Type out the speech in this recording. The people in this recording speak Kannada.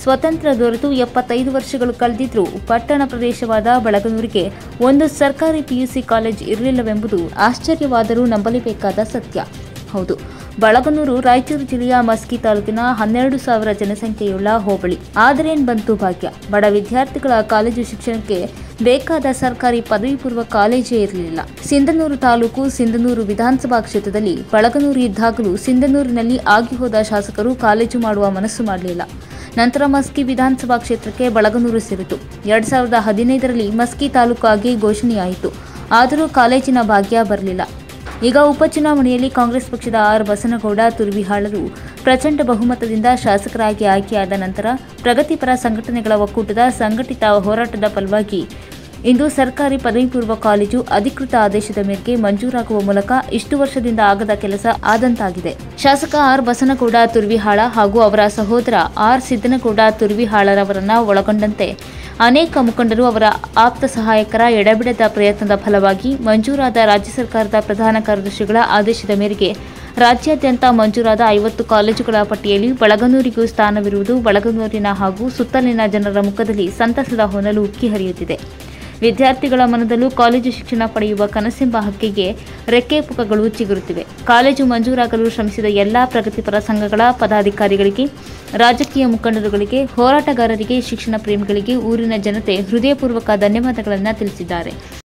ಸ್ವತಂತ್ರ ದೊರೆತು ಎಪ್ಪತ್ತೈದು ವರ್ಷಗಳು ಕಳೆದಿದ್ರೂ ಪಟ್ಟಣ ಪ್ರದೇಶವಾದ ಬಳಗನೂರಿಗೆ ಒಂದು ಸರ್ಕಾರಿ ಪಿಯುಸಿ ಕಾಲೇಜ್ ಇರಲಿಲ್ಲವೆಂಬುದು ಆಶ್ಚರ್ಯವಾದರೂ ನಂಬಲೇಬೇಕಾದ ಸತ್ಯ ಹೌದು ಬಳಗನೂರು ರಾಯಚೂರು ಜಿಲ್ಲೆಯ ಮಸ್ಕಿ ತಾಲೂಕಿನ ಹನ್ನೆರಡು ಸಾವಿರ ಜನಸಂಖ್ಯೆಯುಳ್ಳ ಹೋಬಳಿ ಆದರೇನ್ ಬಂತು ಭಾಗ್ಯ ಬಡ ವಿದ್ಯಾರ್ಥಿಗಳ ಕಾಲೇಜು ಶಿಕ್ಷಣಕ್ಕೆ ಬೇಕಾದ ಸರ್ಕಾರಿ ಪದವಿ ಪೂರ್ವ ಕಾಲೇಜೇ ಇರಲಿಲ್ಲ ಸಿಂಧನೂರು ತಾಲೂಕು ಸಿಂಧನೂರು ವಿಧಾನಸಭಾ ಕ್ಷೇತ್ರದಲ್ಲಿ ಬಳಗನೂರು ಇದ್ದಾಗಲೂ ಸಿಂಧನೂರಿನಲ್ಲಿ ಆಗಿ ಹೋದ ಶಾಸಕರು ಕಾಲೇಜು ಮಾಡುವ ಮನಸ್ಸು ಮಾಡಲಿಲ್ಲ ನಂತರ ಮಸ್ಕಿ ವಿಧಾನಸಭಾ ಕ್ಷೇತ್ರಕ್ಕೆ ಬಳಗನೂರು ಸೇರಿತು ಎರಡ್ ಸಾವಿರದ ಹದಿನೈದರಲ್ಲಿ ಮಸ್ಕಿ ತಾಲೂಕು ಆಗಿ ಘೋಷಣೆಯಾಯಿತು ಆದರೂ ಕಾಲೇಜಿನ ಭಾಗ್ಯ ಬರಲಿಲ್ಲ ಈಗ ಉಪಚುನಾವಣೆಯಲ್ಲಿ ಕಾಂಗ್ರೆಸ್ ಪಕ್ಷದ ಆರ್ ಬಸನಗೌಡ ತುರ್ವಿಹಾಳರು ಪ್ರಚಂಡ ಬಹುಮತದಿಂದ ಶಾಸಕರಾಗಿ ಆಯ್ಕೆಯಾದ ನಂತರ ಪ್ರಗತಿಪರ ಸಂಘಟನೆಗಳ ಒಕ್ಕೂಟದ ಸಂಘಟಿತ ಹೋರಾಟದ ಫಲವಾಗಿ ಇಂದು ಸರ್ಕಾರಿ ಪದವಿ ಪೂರ್ವ ಕಾಲೇಜು ಅಧಿಕೃತ ಆದೇಶದ ಮೇರೆಗೆ ಮಂಜೂರಾಗುವ ಮೂಲಕ ಇಷ್ಟು ವರ್ಷದಿಂದ ಆಗದ ಕೆಲಸ ಆದಂತಾಗಿದೆ ಶಾಸಕ ಆರ್ ಬಸನಗೌಡ ತುರ್ವಿಹಾಳ ಹಾಗೂ ಅವರ ಸಹೋದರ ಆರ್ ಸಿದ್ದನಗೌಡ ತುರ್ವಿಹಾಳರವರನ್ನ ಒಳಗೊಂಡಂತೆ ಅನೇಕ ಮುಖಂಡರು ಅವರ ಆಪ್ತ ಸಹಾಯಕರ ಎಡಬಿಡದ ಪ್ರಯತ್ನದ ಫಲವಾಗಿ ಮಂಜೂರಾದ ರಾಜ್ಯ ಸರ್ಕಾರದ ಪ್ರಧಾನ ಕಾರ್ಯದರ್ಶಿಗಳ ಆದೇಶದ ಮೇರೆಗೆ ರಾಜ್ಯಾದ್ಯಂತ ಮಂಜೂರಾದ ಐವತ್ತು ಕಾಲೇಜುಗಳ ಪಟ್ಟಿಯಲ್ಲಿ ಬಳಗನೂರಿಗೂ ಸ್ಥಾನವಿರುವುದು ಬಳಗನೂರಿನ ಹಾಗೂ ಸುತ್ತಲಿನ ಜನರ ಮುಖದಲ್ಲಿ ಸಂತಸದ ಹೊನಲು ಉಕ್ಕಿ ಹರಿಯುತ್ತಿದೆ ವಿದ್ಯಾರ್ಥಿಗಳ ಮನದಲ್ಲೂ ಕಾಲೇಜು ಶಿಕ್ಷಣ ಪಡೆಯುವ ಕನಸೆಂಬ ಹಕ್ಕಿಗೆ ರೆಕ್ಕೆ ಪುಕ್ಕಗಳು ಚಿಗುರುತ್ತಿವೆ ಕಾಲೇಜು ಮಂಜೂರಾಗಲು ಶ್ರಮಿಸಿದ ಎಲ್ಲಾ ಪ್ರಗತಿಪರ ಸಂಘಗಳ ಪದಾಧಿಕಾರಿಗಳಿಗೆ ರಾಜಕೀಯ ಮುಖಂಡರುಗಳಿಗೆ ಹೋರಾಟಗಾರರಿಗೆ ಶಿಕ್ಷಣ ಪ್ರೇಮಿಗಳಿಗೆ ಊರಿನ ಜನತೆ ಹೃದಯಪೂರ್ವಕ ಧನ್ಯವಾದಗಳನ್ನು ತಿಳಿಸಿದ್ದಾರೆ